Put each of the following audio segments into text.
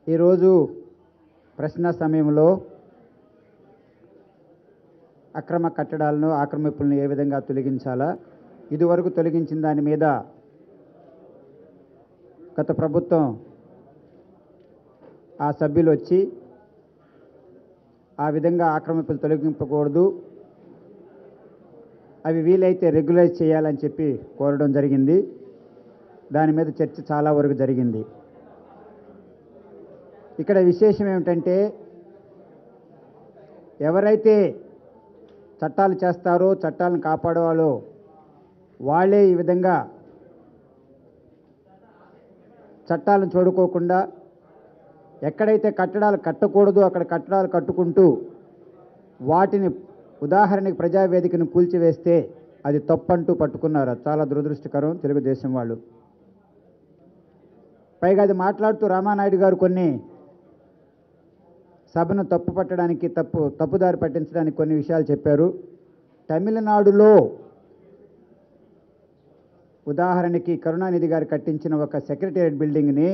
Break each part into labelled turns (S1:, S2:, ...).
S1: ఈరోజు ప్రశ్న సమయంలో అక్రమ కట్టడాలను ఆక్రమింపులను ఏ విధంగా తొలగించాలా ఇదివరకు తొలగించిన దాని మీద గత ప్రభుత్వం ఆ సభ్యులు వచ్చి ఆ విధంగా ఆక్రమింపులు తొలగింపకూడదు అవి వీలైతే రెగ్యులైజ్ చేయాలని చెప్పి కోరడం జరిగింది దాని మీద చర్చ చాలా వరకు జరిగింది ఇక్కడ విశేషం ఏమిటంటే ఎవరైతే చట్టాలు చేస్తారో చట్టాలను కాపాడేవాళ్ళో వాళ్ళే ఈ విధంగా చట్టాలను చూడుకోకుండా ఎక్కడైతే కట్టడాలు కట్టకూడదు అక్కడ కట్టడాలు కట్టుకుంటూ వాటిని ఉదాహరణకి ప్రజావేదికను కూల్చివేస్తే అది తప్పంటూ పట్టుకున్నారు అది చాలా దురదృష్టకరం తెలుగుదేశం వాళ్ళు పైగా అది మాట్లాడుతూ రామానాయుడు గారు కొన్ని సభను తప్పు పట్టడానికి తప్పు తప్పుదారి పట్టించడానికి కొన్ని విషయాలు చెప్పారు తమిళనాడులో ఉదాహరణకి కరుణానిధి గారు కట్టించిన ఒక సెక్రటేరియట్ బిల్డింగ్ని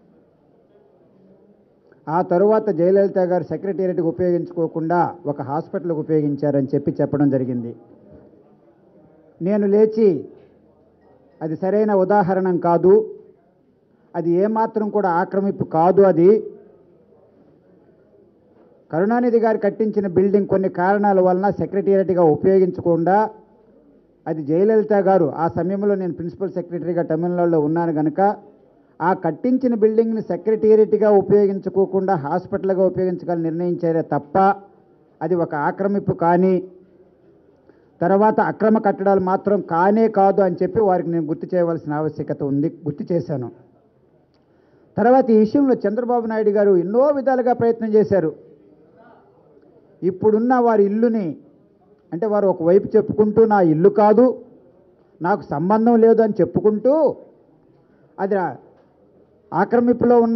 S1: ఆ తరువాత జయలలిత గారు సెక్రటేరియట్కి ఉపయోగించుకోకుండా ఒక హాస్పిటల్కి ఉపయోగించారని చెప్పి చెప్పడం జరిగింది నేను లేచి అది సరైన ఉదాహరణ కాదు అది ఏమాత్రం కూడా ఆక్రమింపు కాదు అది కరుణానిధి గారు కట్టించిన బిల్డింగ్ కొన్ని కారణాల వలన సెక్రటేరియట్గా ఉపయోగించకుండా అది జయలలిత గారు ఆ సమయంలో నేను ప్రిన్సిపల్ సెక్రటరీగా తమిళనాడులో ఉన్నాను కనుక ఆ కట్టించిన బిల్డింగ్ని సెక్రటేరియట్గా ఉపయోగించుకోకుండా హాస్పిటల్గా ఉపయోగించాలని నిర్ణయించారే తప్ప అది ఒక ఆక్రమింపు కానీ తర్వాత అక్రమ కట్టడాలు మాత్రం కానే కాదు అని చెప్పి వారికి నేను గుర్తు చేయవలసిన ఆవశ్యకత ఉంది గుర్తు చేశాను తర్వాత ఈ విషయంలో చంద్రబాబు నాయుడు గారు ఎన్నో విధాలుగా ప్రయత్నం చేశారు ఇప్పుడున్న వారి ఇల్లుని అంటే వారు ఒకవైపు చెప్పుకుంటూ నా ఇల్లు కాదు నాకు సంబంధం లేదు అని చెప్పుకుంటూ అది ఆక్రమింపులో ఉన్న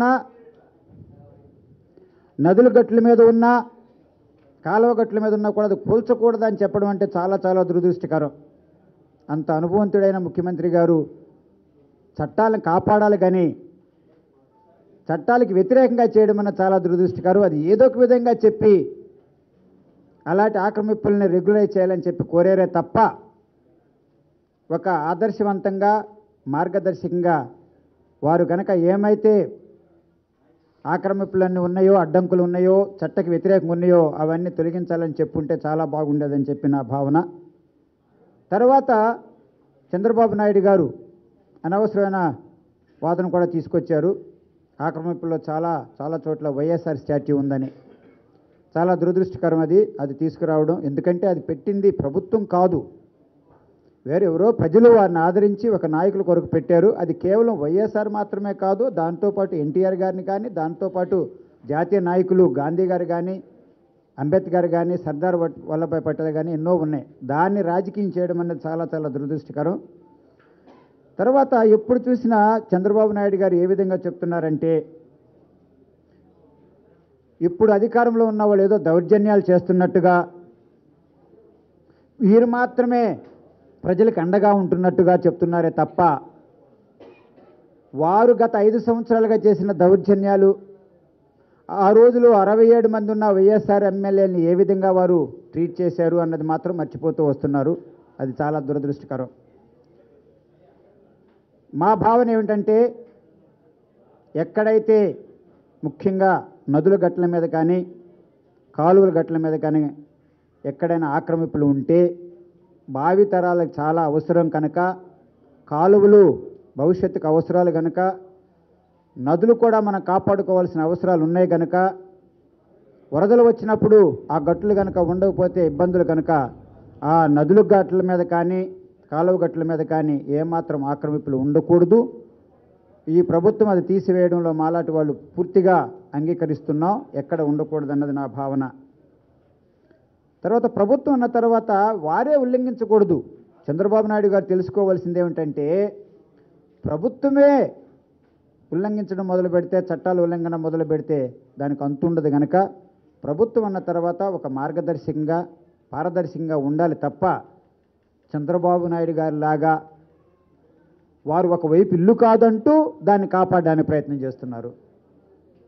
S1: నదుల గట్ల మీద ఉన్న కాలువ గట్ల మీద ఉన్నా కూడా అది కూల్చకూడదు అని చెప్పడం అంటే చాలా చాలా దురదృష్టకరం అంత అనుభవంతుడైన ముఖ్యమంత్రి గారు చట్టాలను కాపాడాలి కానీ చట్టాలకు వ్యతిరేకంగా చేయడం అన్న చాలా దురదృష్టకరం అది ఏదో ఒక విధంగా చెప్పి అలాంటి ఆక్రమింపుల్ని రెగ్యులైజ్ చేయాలని చెప్పి కోరారే తప్ప ఒక ఆదర్శవంతంగా మార్గదర్శకంగా వారు కనుక ఏమైతే ఆక్రమింపులన్నీ ఉన్నాయో అడ్డంకులు ఉన్నాయో చట్టకి వ్యతిరేకంగా ఉన్నాయో అవన్నీ తొలగించాలని చెప్పుంటే చాలా బాగుండేదని చెప్పి నా భావన తర్వాత చంద్రబాబు నాయుడు గారు అనవసరమైన వాదన కూడా తీసుకొచ్చారు ఆక్రమింపుల్లో చాలా చాలా చోట్ల వైఎస్ఆర్ స్టాట్యూ ఉందని చాలా దురదృష్టకరం అది అది తీసుకురావడం ఎందుకంటే అది పెట్టింది ప్రభుత్వం కాదు వేరెవరో ప్రజలు వారిని ఆదరించి ఒక నాయకుల కొరకు పెట్టారు అది కేవలం వైఎస్ఆర్ మాత్రమే కాదు దాంతోపాటు ఎన్టీఆర్ గారిని కానీ దాంతోపాటు జాతీయ నాయకులు గాంధీ గారు కానీ అంబేద్కర్ కానీ సర్దార్ వట్- వల్లభాయ్ పటేల్ కానీ ఎన్నో ఉన్నాయి దాన్ని రాజకీయం చేయడం అనేది చాలా చాలా దురదృష్టకరం తర్వాత ఎప్పుడు చూసినా చంద్రబాబు నాయుడు గారు ఏ విధంగా చెప్తున్నారంటే ఇప్పుడు అధికారంలో ఉన్న వాళ్ళు ఏదో దౌర్జన్యాలు చేస్తున్నట్టుగా వీరు మాత్రమే ప్రజలకు అండగా ఉంటున్నట్టుగా చెప్తున్నారే తప్ప వారు గత ఐదు సంవత్సరాలుగా చేసిన దౌర్జన్యాలు ఆ రోజులో అరవై ఏడు మంది ఉన్న వైఎస్ఆర్ ఎమ్మెల్యేని ఏ విధంగా వారు ట్రీట్ చేశారు అన్నది మాత్రం మర్చిపోతూ వస్తున్నారు అది చాలా దురదృష్టకరం మా భావన ఏమిటంటే ఎక్కడైతే ముఖ్యంగా నదుల గట్ల మీద కానీ కాలువల గట్ల మీద కానీ ఎక్కడైనా ఆక్రమింపులు ఉంటే భావితరాలకు చాలా అవసరం కనుక కాలువలు భవిష్యత్తుకు అవసరాలు కనుక నదులు కూడా మనం కాపాడుకోవాల్సిన అవసరాలు ఉన్నాయి కనుక వరదలు వచ్చినప్పుడు ఆ గట్లు కనుక ఉండకపోతే ఇబ్బందులు కనుక ఆ నదుల గట్ల మీద కానీ కాలువ గట్ల మీద కానీ ఏమాత్రం ఆక్రమింపులు ఉండకూడదు ఈ ప్రభుత్వం అది తీసివేయడంలో మాలాంటి వాళ్ళు పూర్తిగా అంగీకరిస్తున్నాం ఎక్కడ ఉండకూడదు అన్నది నా భావన తర్వాత ప్రభుత్వం అన్న తర్వాత వారే ఉల్లంఘించకూడదు చంద్రబాబు నాయుడు గారు తెలుసుకోవాల్సింది ఏమిటంటే ప్రభుత్వమే ఉల్లంఘించడం మొదలు పెడితే చట్టాల ఉల్లంఘన మొదలు పెడితే దానికి అంతుండదు కనుక ప్రభుత్వం అన్న తర్వాత ఒక మార్గదర్శకంగా పారదర్శకంగా ఉండాలి తప్ప చంద్రబాబు నాయుడు గారి లాగా వారు ఒకవైపు ఇల్లు కాదంటూ దాన్ని కాపాడడానికి ప్రయత్నం చేస్తున్నారు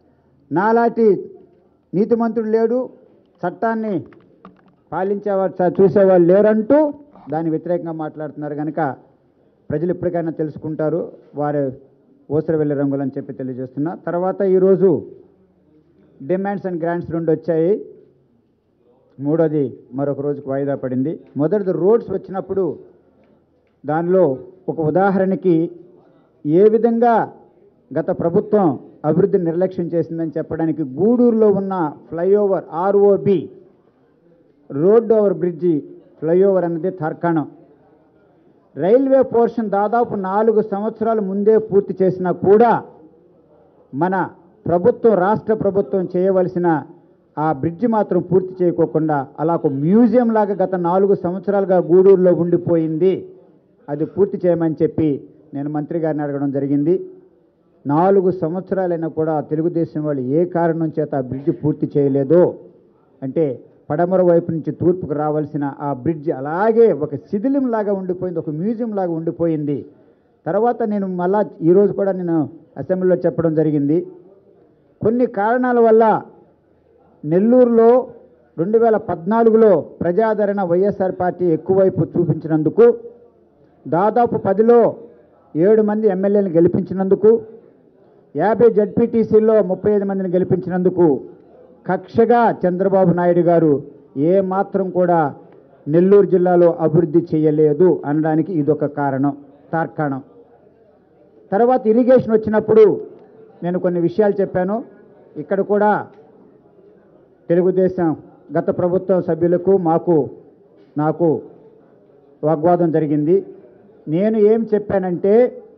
S1: నాలాంటి నీతిమంతుడు లేడు చట్టాన్ని పాలించేవారు చ- చూసేవాళ్ళు లేరంటూ దాని వ్యతిరేకంగా మాట్లాడుతున్నారు కనుక ప్రజలు ఇప్పటికైనా తెలుసుకుంటారు వారి ఓసరవెల్లి రంగులు అని చెప్పి తెలియజేస్తున్నా తర్వాత ఈరోజు డిమాండ్స్ అండ్ గ్రాంట్స్ రెండు వచ్చాయి మూడోది మరొక రోజుకు వాయిదా పడింది మొదటిది రోడ్స్ వచ్చినప్పుడు దానిలో ఒక ఉదాహరణకి ఏ విధంగా గత ప్రభుత్వం అభివృద్ధిని నిర్లక్ష్యం చేసిందని చెప్పడానికి గూడూరులో ఉన్న flyover ROB road over bridge flyover అనేది తర్కాణం రైల్వే పోర్షన్ దాదాపు నాలుగు సంవత్సరాల ముందే పూర్తి చేసినా కూడా మన ప్రభుత్వం రాష్ట్ర ప్రభుత్వం చేయవలసిన ఆ బ్రిడ్జి మాత్రం పూర్తి చేయకోకుండా అలా ఒక మ్యూజియం లాగా గత నాలుగు సంవత్సరాలుగా గూడూరులో ఉండిపోయింది అది పూర్తి చేయమని చెప్పి నేను మంత్రి గారిని అడగడం జరిగింది నాలుగు సంవత్సరాలైనా కూడా తెలుగుదేశం వాళ్ళు ఏ కారణం చేత ఆ బ్రిడ్జి పూర్తి చేయలేదో అంటే పడమర వైపు నుంచి తూర్పుకు రావాల్సిన ఆ బ్రిడ్జ్ అలాగే ఒక శిథిలం లాగా ఉండిపోయింది ఒక మ్యూజియం లాగా ఉండిపోయింది తర్వాత నేను మళ్ళా ఈరోజు కూడా నేను అసెంబ్లీలో చెప్పడం జరిగింది కొన్ని కారణాల వల్ల నెల్లూరులో రెండు వేల పద్నాలుగులో ప్రజాదరణ వైఎస్ఆర్ పార్టీ ఎక్కువైపు చూపించినందుకు దాదాపు పదిలో ఏడు మంది ఎమ్మెల్యేలను గెలిపించినందుకు యాభై జడ్పీటీసీల్లో ముప్పై ఐదు మందిని గెలిపించినందుకు కక్షగా చంద్రబాబు నాయుడు గారు ఏ మాత్రం కూడా నెల్లూరు జిల్లాలో అభివృద్ధి చేయలేదు అనడానికి ఇదొక కారణం తార్కాణం తర్వాత ఇరిగేషన్ వచ్చినప్పుడు నేను కొన్ని విషయాలు చెప్పాను ఇక్కడ కూడా తెలుగుదేశం గత ప్రభుత్వం సభ్యులకు మాకు నాకు వాగ్వాదం జరిగింది నేను ఏం చెప్పానంటే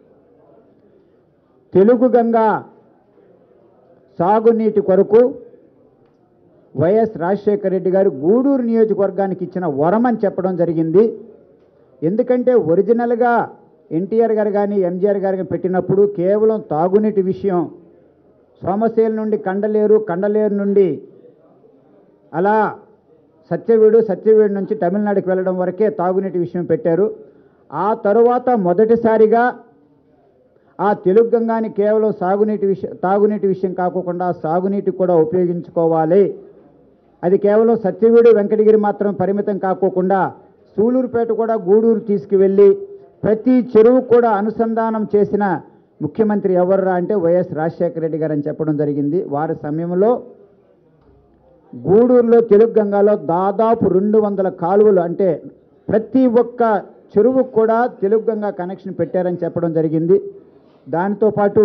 S1: తెలుగు గంగా సాగునీటి కొరకు వైఎస్ రాజశేఖర రెడ్డి గారు గూడూరు నియోజకవర్గానికి ఇచ్చిన వరం అని చెప్పడం జరిగింది ఎందుకంటే ఒరిజినల్గా ఎన్టీఆర్ గారు కానీ ఎంజీఆర్ గారు కానీ పెట్టినప్పుడు కేవలం తాగునీటి విషయం సోమశేల నుండి కండలేరు కండలేరు నుండి అలా సత్యవీడు సత్యవీడు నుంచి తమిళనాడుకి వెళ్ళడం వరకే తాగునీటి విషయం పెట్టారు ఆ తరువాత మొదటిసారిగా ఆ తెలుగు గంగాని కేవలం సాగునీటి విషయం తాగునీటి విషయం కాకుండా సాగునీటి కూడా ఉపయోగించుకోవాలి అది కేవలం సత్యవీడు వెంకటగిరి మాత్రం పరిమితం కాకోకుండా సూలూరుపేట కూడా గూడూరు తీసుకువెళ్ళి ప్రతి చెరువు కూడా అనుసంధానం చేసిన ముఖ్యమంత్రి ఎవర్రా అంటే వైఎస్ రాజశేఖర రెడ్డి గారు అని చెప్పడం జరిగింది వారి సమయంలో గూడూరులో తెలుగు గంగాలో దాదాపు రెండు వందల కాలువలు అంటే ప్రతి ఒక్క చెరువుకు కూడా తెలుగు గంగా కనెక్షన్ పెట్టారని చెప్పడం జరిగింది దానితో పాటు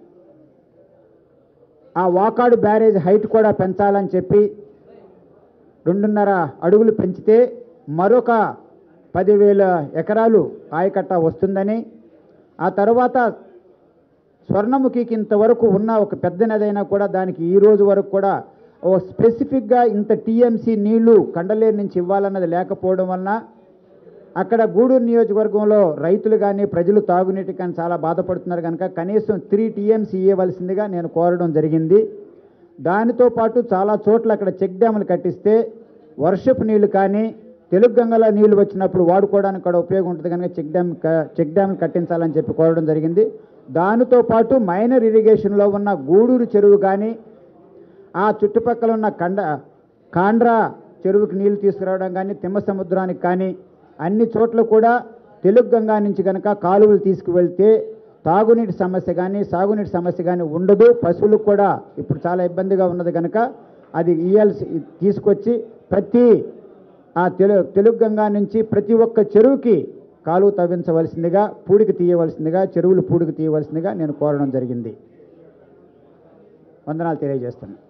S1: ఆ వాకాడు బ్యారేజ్ హైట్ కూడా పెంచాలని చెప్పి రెండున్నర అడుగులు పెంచితే మరొక పదివేల ఎకరాలు ఆయకట్ట వస్తుందని ఆ తర్వాత స్వర్ణముఖికి ఇంతవరకు ఉన్న ఒక పెద్ద నదైనా కూడా దానికి ఈ రోజు వరకు కూడా ఓ స్పెసిఫిక్గా ఇంత టీఎంసీ నీళ్లు కండలేరు నుంచి ఇవ్వాలన్నది లేకపోవడం వలన అక్కడ గూడూరు నియోజకవర్గంలో రైతులు కానీ ప్రజలు తాగునీటి కానీ చాలా బాధపడుతున్నారు కనుక కనీసం త్రీ టీఎంసీ ఇవ్వవలసిందిగా నేను కోరడం జరిగింది దానితో పాటు చాలా చోట్ల అక్కడ చెక్ డ్యాములు కట్టిస్తే వర్షపు నీళ్లు కానీ తెలుగు గంగలో నీళ్లు వచ్చినప్పుడు వాడుకోవడానికి కూడా ఉపయోగం ఉంటుంది కనుక చెక్ డ్యామ్ క- చెక్ డ్యామ్లు కట్టించాలని చెప్పి కోరడం జరిగింది దానితో పాటు మైనర్ ఇరిగేషన్లో ఉన్న గూడూరు చెరువు కానీ ఆ చుట్టుపక్కల ఉన్న కండ కాండ్రా చెరువుకి నీళ్లు తీసుకురావడం కానీ తిమ్మ సముద్రానికి కానీ అన్ని చోట్ల కూడా తెలుగు గంగా నుంచి కనుక కాలువలు తీసుకువెళ్తే తాగునీటి సమస్య కానీ సాగునీటి సమస్య కానీ ఉండదు పశువులకు కూడా ఇప్పుడు చాలా ఇబ్బందిగా ఉన్నది కనుక అది ఇయ్యాల్సి తీసుకొచ్చి ప్రతి ఆ తెలు తెలుగు గంగా నుంచి ప్రతి ఒక్క చెరువుకి కాలువ తవ్వించవలసిందిగా పూడికి తీయవలసిందిగా చెరువులు పూడికి తీయవలసిందిగా నేను కోరడం జరిగింది వందనాలు తెలియజేస్తాను